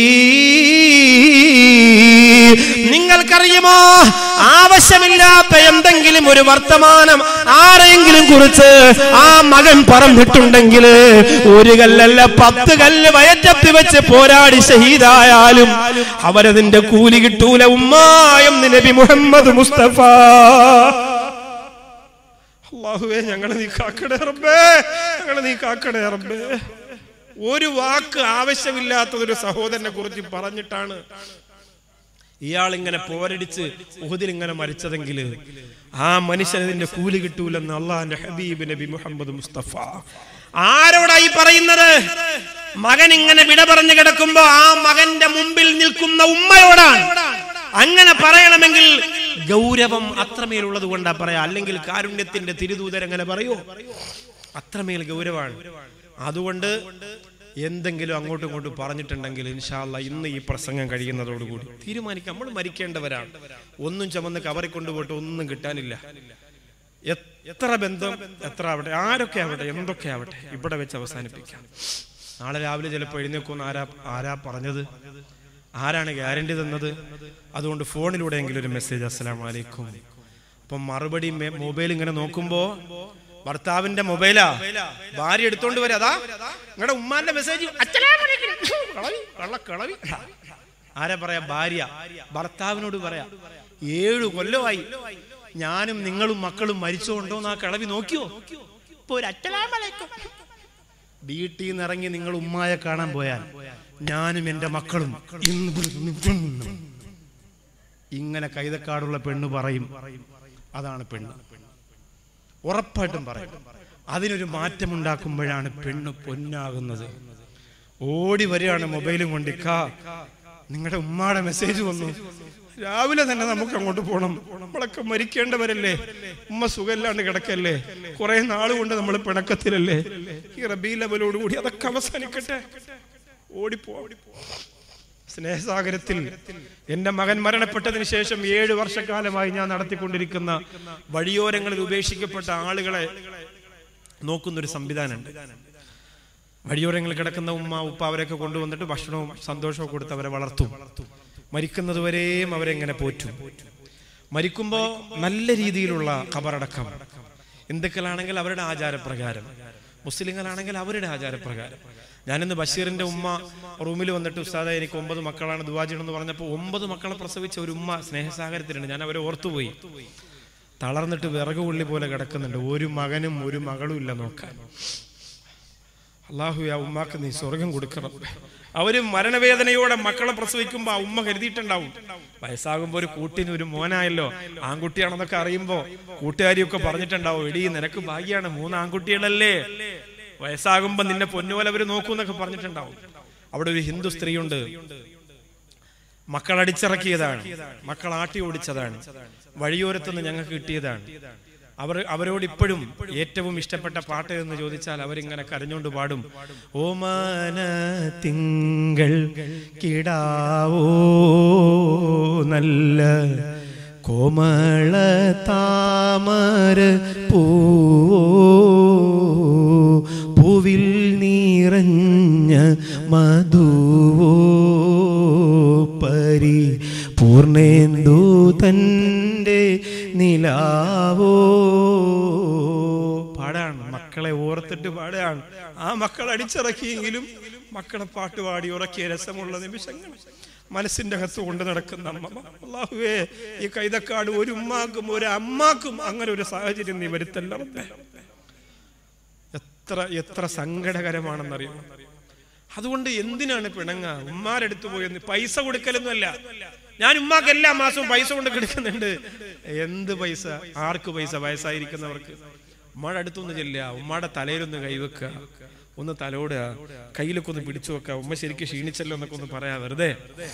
നിങ്ങൾക്കറിയുമോ ആവശ്യമില്ലാത്ത എന്തെങ്കിലും ഒരു വർത്തമാനം ആരെങ്കിലും കുറിച്ച് ആ മകൻ പറഞ്ഞിട്ടുണ്ടെങ്കിൽ ഒരു കല്ലല്ല പത്ത് കല്ല് വയറ്റത്ത് വെച്ച് പോരാടി ഷഹീദായാലും അവരതിന്റെ കൂലി കിട്ടൂല ഉമ്മായം നബി മുഹമ്മദ് മുസ്തഫ അള്ളാഹുവേ ഞങ്ങളെ നീ കാക്കടേ റബ്ബേ ഞങ്ങളെ നീ കാക്കടേ റബ്ബേ ഒരു വാക്ക് ആവശ്യമില്ലാത്തതൊരു സഹോദരനെ കുറിച്ച് പറഞ്ഞിട്ടാണ് ഇയാൾ ഇങ്ങനെ പോരടിച്ച് ഉഹുദിൽ ഇങ്ങനെ മരിച്ചതെങ്കിൽ ആ മനുഷ്യനതിന്റെ കൂലി കിട്ടൂലെന്ന് അള്ളാഹിന്റെ ഹബീബ് നബി മുഹമ്മദ് മുസ്തഫ ആരോടായി പറയുന്നത് മകൻ ഇങ്ങനെ വിട പറഞ്ഞു കിടക്കുമ്പോ ആ മകന്റെ മുമ്പിൽ നിൽക്കുന്ന ഉമ്മയോടാണ് അങ്ങനെ പറയണമെങ്കിൽ ഗൗരവം അത്രമേലുള്ളത് കൊണ്ടാ പറയാ അല്ലെങ്കിൽ കാരുണ്യത്തിന്റെ തിരുദൂതരങ്ങനെ പറയൂ അത്രമേൽ ഗൗരവമാണ് അതുകൊണ്ട് എന്തെങ്കിലും അങ്ങോട്ടും ഇങ്ങോട്ടും പറഞ്ഞിട്ടുണ്ടെങ്കിൽ ഇൻഷാല്ല ഇന്ന് ഈ പ്രസംഗം കഴിയുന്നതോടുകൂടി തീരുമാനിക്കാം നമ്മൾ മരിക്കേണ്ടവരാണ് ഒന്നും ചുമന്ന് കവറി കൊണ്ടുപോയിട്ട് ഒന്നും കിട്ടാനില്ല എ- എത്ര ബന്ധം എത്ര ആവട്ടെ ആരൊക്കെ ആവട്ടെ എന്തൊക്കെ ആവട്ടെ ഇവിടെ വെച്ച് അവസാനിപ്പിക്കാം നാളെ രാവിലെ ചിലപ്പോൾ എഴുന്നേക്കുമെന്ന് ആരാ ആരാ പറഞ്ഞത് ആരാണ് ഗ്യാരണ്ടി തന്നത് അതുകൊണ്ട് ഫോണിലൂടെയെങ്കിലും ഒരു മെസ്സേജ് അസ്സലാം വലൈക്കും അപ്പം മറുപടി മെ- മൊബൈൽ ഇങ്ങനെ നോക്കുമ്പോ ഭർത്താവിന്റെ മൊബൈലാ ഭാര്യ എടുത്തോണ്ട് വരാ അതാ നിങ്ങളുടെ ഉമ്മാന്റെ മെസ്സേജ് കളവി ആരാ പറയാ ഭാര്യ ഭർത്താവിനോട് പറയാ ഏഴു കൊല്ലമായി ഞാനും നിങ്ങളും മക്കളും മരിച്ചോണ്ടോ ആ കളവി നോക്കിയോ ഇപ്പൊ ഒരു അറ്റലാമലേക്കും വീട്ടിൽ നിന്ന് ഇറങ്ങി നിങ്ങൾ ഉമ്മായെ കാണാൻ പോയാൽ ഞാനും എന്റെ മക്കളും ഇന്ന് ഇങ്ങനെ കൈതക്കാടുള്ള പെണ്ണ് പറയും അതാണ് പെണ്ണ് ഉറപ്പായിട്ടും പറയും അതിനൊരു മാറ്റമുണ്ടാക്കുമ്പോഴാണ് പെണ്ണ് പൊന്നാകുന്നത് ഓടി വരികയാണ് മൊബൈലും കൊണ്ട് കാ നിങ്ങളുടെ ഉമ്മാടെ മെസ്സേജ് വന്നു രാവിലെ തന്നെ നമുക്ക് അങ്ങോട്ട് പോകണം നമ്മളൊക്കെ മരിക്കേണ്ടവരല്ലേ ഉമ്മ സുഖമില്ലാണ്ട് കിടക്കല്ലേ കുറെ നാളുകൊണ്ട് നമ്മൾ പിണക്കത്തിലല്ലേ ഈ റബീ ലെവലോടുകൂടി അതൊക്കെ അവസാനിക്കട്ടെ ഓടിപ്പോ സ്നേഹസാഗരത്തിൽ എന്റെ മകൻ മരണപ്പെട്ടതിന് ശേഷം ഏഴ് വർഷക്കാലമായി ഞാൻ നടത്തിക്കൊണ്ടിരിക്കുന്ന വഴിയോരങ്ങളിൽ ഉപേക്ഷിക്കപ്പെട്ട ആളുകളെ നോക്കുന്നൊരു സംവിധാനമുണ്ട് വഴിയോരങ്ങളിൽ കിടക്കുന്ന ഉമ്മ ഉപ്പ അവരെയൊക്കെ കൊണ്ടുവന്നിട്ട് ഭക്ഷണവും സന്തോഷവും കൊടുത്ത് അവരെ വളർത്തും മരിക്കുന്നതുവരെയും അവരെങ്ങനെ പോറ്റും മരിക്കുമ്പോ നല്ല രീതിയിലുള്ള ഖബറടക്കം ഹിന്ദുക്കളാണെങ്കിൽ അവരുടെ ആചാരപ്രകാരം മുസ്ലിങ്ങളാണെങ്കിൽ അവരുടെ ആചാരപ്രകാരം ഞാനിന്ന് ബഷീറിന്റെ ഉമ്മ റൂമിൽ വന്നിട്ട് ഉസ്താദ എനിക്ക് ഒമ്പത് മക്കളാണ് ദുവാജിണം എന്ന് പറഞ്ഞപ്പോൾ ഒമ്പത് മക്കളെ പ്രസവിച്ച ഒരു ഉമ്മ സ്നേഹസാഗരത്തിലുണ്ട് ഞാൻ അവരെ ഓർത്തുപോയി തളർന്നിട്ട് വിറക് ഉള്ളി പോലെ കിടക്കുന്നുണ്ട് ഒരു മകനും ഒരു മകളും ഇല്ല നോക്കാൻ അള്ളാഹു ആ ഉമ്മാക്ക് നീ സ്വർഗം കൊടുക്കണം അവര് മരണവേദനയോടെ മക്കളെ പ്രസവിക്കുമ്പോ ആ ഉമ്മ കരുതിയിട്ടുണ്ടാവും വയസ്സാകുമ്പോ ഒരു കൂട്ടിന് ഒരു മോനായല്ലോ ആൺകുട്ടിയാണെന്നൊക്കെ അറിയുമ്പോ കൂട്ടുകാരിയൊക്കെ പറഞ്ഞിട്ടുണ്ടാവും എടീ നിനക്ക് ഭാഗ്യാണ് മൂന്ന് ആൺകുട്ടികളല്ലേ വയസ്സാകുമ്പോ നിന്നെ പൊന്നുപോലെ അവര് നോക്കൂന്നൊക്കെ പറഞ്ഞിട്ടുണ്ടാവും അവിടെ ഒരു ഹിന്ദു സ്ത്രീയുണ്ട് മക്കൾ അടിച്ചിറക്കിയതാണ് മക്കൾ ആട്ടി ഓടിച്ചതാണ് വഴിയോരത്തുനിന്ന് ഞങ്ങൾക്ക് കിട്ടിയതാണ് അവർ അവരോട് ഇപ്പോഴും ഏറ്റവും ഇഷ്ടപ്പെട്ട പാട്ട് എന്ന് ചോദിച്ചാൽ അവരിങ്ങനെ കരഞ്ഞുകൊണ്ട് പാടും ഓമാന തിങ്കൾ കിടാവോ നല്ല കോമള താമര പൂവോ പൂവിൽ നിറഞ്ഞ മധുവോ പരി പൂർണേന്ദു തൻ്റെ നിലാവോ പാടാണ് മക്കളെ ഓർത്തിട്ട് പാടുകയാണ് ആ മക്കൾ അടിച്ചിറക്കിയെങ്കിലും മക്കളെ പാട്ട് പാടി ഉറക്കിയ രസമുള്ള നിമിഷങ്ങൾ മനസ്സിന്റെ അകത്ത് കൊണ്ട് നടക്കുന്ന അമ്മ അള്ളാഹുവേ ഈ കൈതക്കാട് ഒരു ഉമ്മാക്കും ഒരു അമ്മാക്കും അങ്ങനെ ഒരു സാഹചര്യം നീ വരുത്തല്ല റബ്ബേ. എത്ര എത്ര സങ്കടകരമാണെന്നറിയോ അതുകൊണ്ട് എന്തിനാണ് പിണങ്ങ ഉമ്മാരെടുത്ത് പോയെന്ന് പൈസ കൊടുക്കലൊന്നുമല്ല ഞാൻ ഉമ്മാക്ക് എല്ലാ മാസവും പൈസ കൊണ്ട് കൊടുക്കുന്നുണ്ട് എന്ത് പൈസ ആർക്ക് പൈസ വയസ്സായിരിക്കുന്നവർക്ക് ഉമ്മാടെ അടുത്തൊന്ന് ചെല്ലുക ഉമ്മാടെ തലയിലൊന്ന് കൈവെക്കുക ഒന്ന് തലോടുക കയ്യിലൊക്കെ ഒന്ന് പിടിച്ചു വെക്കുക ഉമ്മ ശരിക്കും ക്ഷീണിച്ചല്ലോ എന്നൊക്കെ ഒന്ന് പറയാ വെറുതെ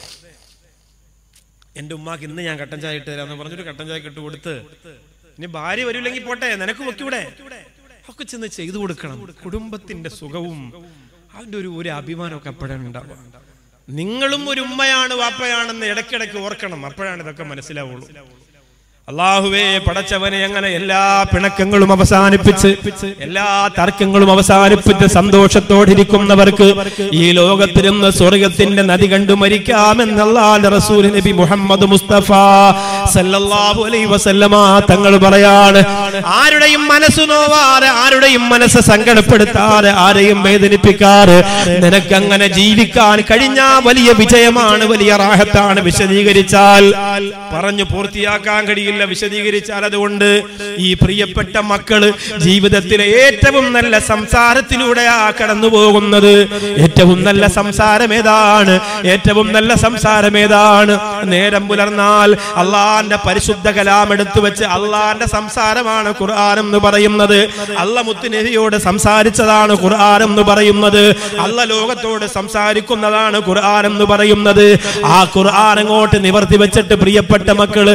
എന്റെ ഉമ്മാക്ക് ഇന്ന് ഞാൻ കട്ടൻ ചായ ഇട്ട് തരാന്ന് പറഞ്ഞൊരു കട്ടൻ ചായ ഇട്ട് കൊടുത്ത് ഇനി ഭാര്യ വരില്ലെങ്കിൽ പോട്ടെ നിനക്ക് വെക്കൂടെ ഒക്കെ ചെന്ന് ചെയ്തു കൊടുക്കണം കുടുംബത്തിന്റെ സുഖവും അതിന്റെ ഒരു ഒരു അഭിമാനമൊക്കെ അപ്പോഴാണ് ഉണ്ടാവുക നിങ്ങളും ഒരു ഉമ്മയാണ് വാപ്പയാണെന്ന് ഇടയ്ക്കിടയ്ക്ക് ഓർക്കണം അപ്പോഴാണ് ഇതൊക്കെ മനസ്സിലാവുള്ളൂ അള്ളാഹുവേ പടച്ചവനെ അങ്ങനെ എല്ലാ പിണക്കങ്ങളും അവസാനിപ്പിച്ച് എല്ലാ തർക്കങ്ങളും അവസാനിപ്പിച്ച് സന്തോഷത്തോടിരിക്കുന്നവർക്ക് ഈ ലോകത്തിരുന്ന് സ്വർഗത്തിന്റെ നദി കണ്ടു മരിക്കാമെന്ന് അള്ളാന്റെ റസൂൽ നബി മുഹമ്മദ് മുസ്തഫ സല്ലല്ലാഹു അലൈഹി വസല്ലമ തങ്ങൾ പറയാണ് ആരുടെയും മനസ്സ് നോവാതെ ആരുടെയും മനസ്സ് സങ്കടപ്പെടുത്താതെ ആരെയും വേദനിപ്പിക്കാതെ നിനക്ക് അങ്ങനെ ജീവിക്കാൻ കഴിഞ്ഞ വലിയ വിജയമാണ് വലിയ റാഹത്താണ് വിശദീകരിച്ചാൽ പറഞ്ഞു പൂർത്തിയാക്കാൻ കഴിയില്ല കഴിയില്ല വിശദീകരിച്ചാൽ അതുകൊണ്ട് ഈ പ്രിയപ്പെട്ട മക്കള് ജീവിതത്തിലെ ഏറ്റവും നല്ല സംസാരത്തിലൂടെയാ കടന്നു പോകുന്നത് ഏറ്റവും നല്ല സംസാരം ഏതാണ് ഏറ്റവും നല്ല സംസാരം ഏതാണ് നേരം പുലർന്നാൽ അള്ളാന്റെ പരിശുദ്ധ കലാം എടുത്തു വെച്ച് അള്ളാന്റെ സംസാരമാണ് ഖുർആൻ എന്ന് പറയുന്നത് അല്ല മുത്തുനബിയോട് സംസാരിച്ചതാണ് ഖുർആൻ എന്ന് പറയുന്നത് അല്ല ലോകത്തോട് സംസാരിക്കുന്നതാണ് ഖുർആൻ എന്ന് പറയുന്നത് ആ ഖുർആൻ അങ്ങോട്ട് നിവർത്തി വെച്ചിട്ട് പ്രിയപ്പെട്ട മക്കള്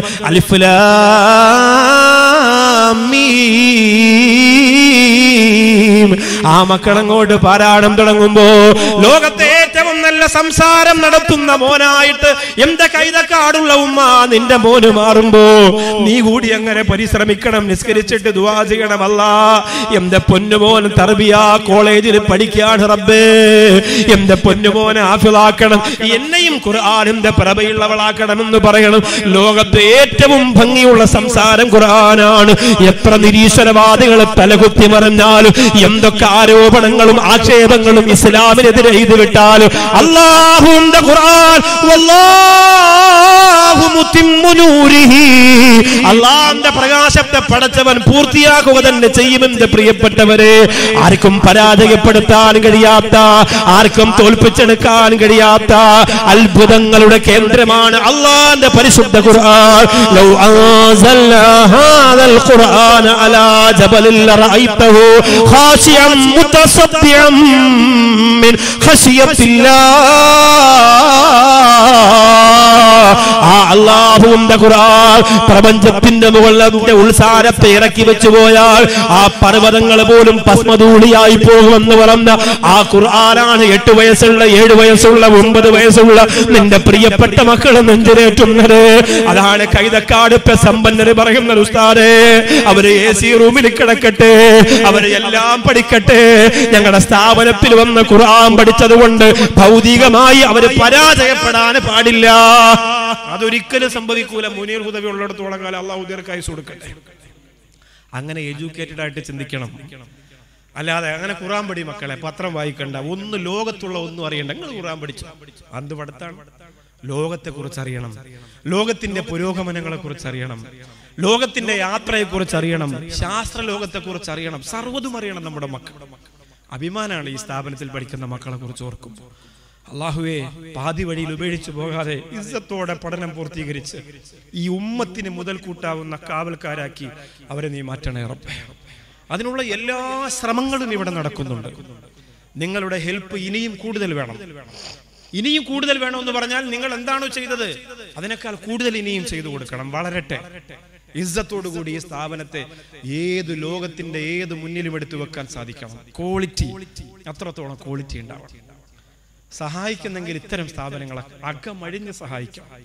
അലിഫുലാമീം ആ മക്കളങ്ങോട്ട് പാരായണം തുടങ്ങുമ്പോ ലോകത്തെ ഏറ്റവും നല്ല സംസാരം നടത്തുന്ന മോനായിട്ട് എന്റെ കൈതക്കാടുള്ള ഉമ്മ നിന്റെ മോന് മാറുമ്പോ നീ കൂടി അങ്ങനെ പരിശ്രമിക്കണം നിസ്കരിച്ചിട്ട് ദുവാ ചെയ്യണമല്ല എന്റെ പൊന്നുമോൻ തർബിയ കോളേജിൽ പഠിക്കാണ് റബ്ബേ എന്റെ പൊന്നുമോനെ ആഫിലാക്കണം എന്നെയും ഖുർആാനിന്റെ പ്രഭയുള്ളവളാക്കണമെന്ന് പറയണം ലോകത്തെ ഏറ്റവും ഭംഗിയുള്ള സംസാരം ഖുർആനാണ് എത്ര നിരീശ്വരവാദികൾ തലകുത്തി മറിഞ്ഞാലും എന്തൊക്കെ ആരോപണങ്ങളും ആക്ഷേപങ്ങളും ഇസ്ലാമിനെതിരെ ഇത് വിട്ടാലും അള്ളാഹുന്റെ ഖുർആൻ വല്ലാഹു മുത്തിമ്മു നൂരിഹി. അള്ളാന്റെ പ്രകാശത്തെ പടച്ചവൻ പൂർത്തിയാക്കുക തന്നെ ചെയ്യുമെന്ന് പ്രിയപ്പെട്ടവരെ ആർക്കും പരാജയപ്പെടുത്താൻ കഴിയാത്ത ആർക്കും തോൽപ്പിച്ചെടുക്കാൻ കഴിയാത്ത അത്ഭുതങ്ങളുടെ കേന്ദ്രമാണ് അള്ളാന്റെ പരിശുദ്ധ ഖുർആൻ ലൗ അൻസൽനാ ഹാദൽ ഖുർആന അലാ ജബലിൽ ലറഅയ്തഹു ഖാശിഅൻ മുതസദ്ദിഅൻ മിൻ ഖശിയത്തില്ലാ ആ അള്ളാഹുവിന്റെ ഖുർആൻ പ്രപഞ്ചത്തിന്റെ മുകളിലെ ഉത്സാരത്തെ ഇറക്കി വെച്ചു പോയാൽ ആ പർവ്വതങ്ങൾ പോലും ഭസ്മധൂളിയായി പോകുമെന്ന് പറഞ്ഞ ആ ഖുർആനാണ് എട്ട് വയസ്സുള്ള ഏഴ് വയസ്സുള്ള ഒമ്പത് വയസ്സുള്ള നിന്റെ പ്രിയപ്പെട്ട മക്കൾ നെഞ്ചിലേറ്റുന്നത് അതാണ് കൈതക്കാട് ഇപ്പൊ സമ്പന്നര് പറയുന്നത് ഉസ്താദേ അവര് എ സി റൂമിൽ കിടക്കട്ടെ അവര് എല്ലാം പഠിക്കട്ടെ ഞങ്ങളുടെ സ്ഥാപനത്തിൽ വന്ന് ഖുർആൻ പഠിച്ചത് കൊണ്ട് ഭൗതികമായി അവര് പരാജയപ്പെടാൻ പാടില്ല അതൊരിക്കലും സംഭവിക്കൂല മുനീർ ഹുദവി ഉള്ളിടത്തോളം കാലം അള്ളാഹു ദീർഘായുസ് കൊടുക്കട്ടെ അങ്ങനെ എഡ്യൂക്കേറ്റഡ് ആയിട്ട് ചിന്തിക്കണം അല്ലാതെ അങ്ങനെ ഖുറാൻ പഠി മക്കളെ പത്രം വായിക്കണ്ട ഒന്ന് ലോകത്തുള്ള ഒന്നും അറിയണ്ട നിങ്ങൾ ഖുറാൻ പഠിച്ചു എന്ത് പഠിത്താണ് ലോകത്തെ കുറിച്ച് അറിയണം ലോകത്തിന്റെ പുരോഗമനങ്ങളെ കുറിച്ച് അറിയണം ലോകത്തിന്റെ യാത്രയെ കുറിച്ച് അറിയണം ശാസ്ത്ര ലോകത്തെ കുറിച്ച് അറിയണം സർവ്വതും അറിയണം നമ്മുടെ മക്കൾ അഭിമാനാണ് ഈ സ്ഥാപനത്തിൽ പഠിക്കുന്ന മക്കളെ കുറിച്ച് ഓർക്കുമ്പോൾ അള്ളാഹുവെ പാതി വഴിയിൽ ഉപേക്ഷിച്ചു പോകാതെ ഇസ്സത്തോടെ പഠനം പൂർത്തീകരിച്ച് ഈ ഉമ്മത്തിന് മുതൽ കൂട്ടാവുന്ന കാവൽക്കാരാക്കി അവരെ നീ മാറ്റണേ റബ്ബേ അതിനുള്ള എല്ലാ ശ്രമങ്ങളും ഇവിടെ നടക്കുന്നുണ്ട് നിങ്ങളുടെ ഹെൽപ്പ് ഇനിയും കൂടുതൽ വേണം ഇനിയും കൂടുതൽ വേണമെന്ന് പറഞ്ഞാൽ നിങ്ങൾ എന്താണോ ചെയ്തത് അതിനേക്കാൾ കൂടുതൽ ഇനിയും ചെയ്തു കൊടുക്കണം വളരട്ടെ ഇസ്സത്തോടു കൂടി ഈ സ്ഥാപനത്തെ ഏത് ലോകത്തിന്റെ ഏത് മുന്നിലും എടുത്തു വെക്കാൻ സാധിക്കണം ക്വാളിറ്റി അത്രത്തോളം ക്വാളിറ്റി ഉണ്ടാവണം സഹായിക്കുന്നെങ്കിൽ ഇത്തരം സ്ഥാപനങ്ങളെ അകമഴിഞ്ഞ് സഹായിക്കാം